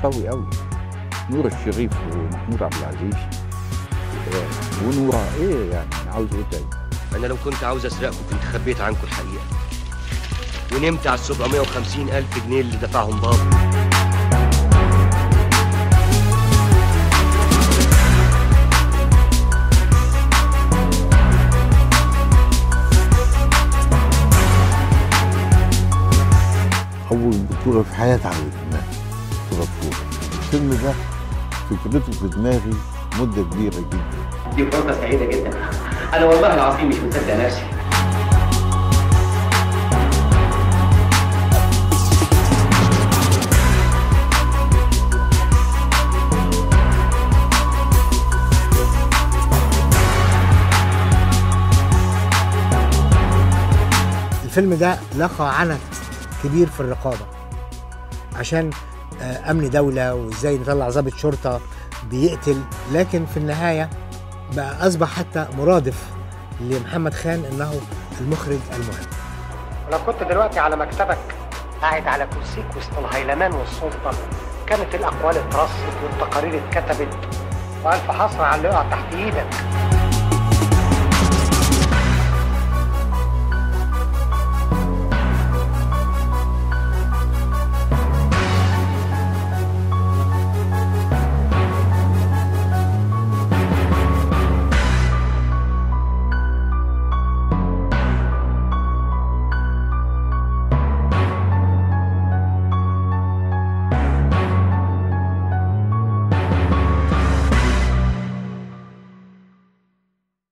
قوي قوي نور الشريف ومحمود عبد العزيز آه، ونورة ايه يعني عاوز ايه تاني انا لو كنت عاوز اسرقكم كنت خبيت عنكم الحقيقه ونمت على ال 750 الف جنيه اللي دفعهم بابا اول بطوله في حياتي عملتها بطوله كوره الفيلم ده فكرته في دماغي مده كبيره جدا دي فرصة سعيدة جدا أنا والله العظيم مش مصدق نفسي الفيلم ده لقى عنت كبير في الرقابه عشان آه، امن دوله وازاي نطلع ضابط شرطه بيقتل لكن في النهايه بقى اصبح حتى مرادف لمحمد خان انه المخرج المهم لو كنت دلوقتي على مكتبك قاعد على كرسيك وسط الهيلمان والسلطة كانت الأقوال اترصت والتقارير اتكتبت وألف حصر على اللي يقع تحت إيدك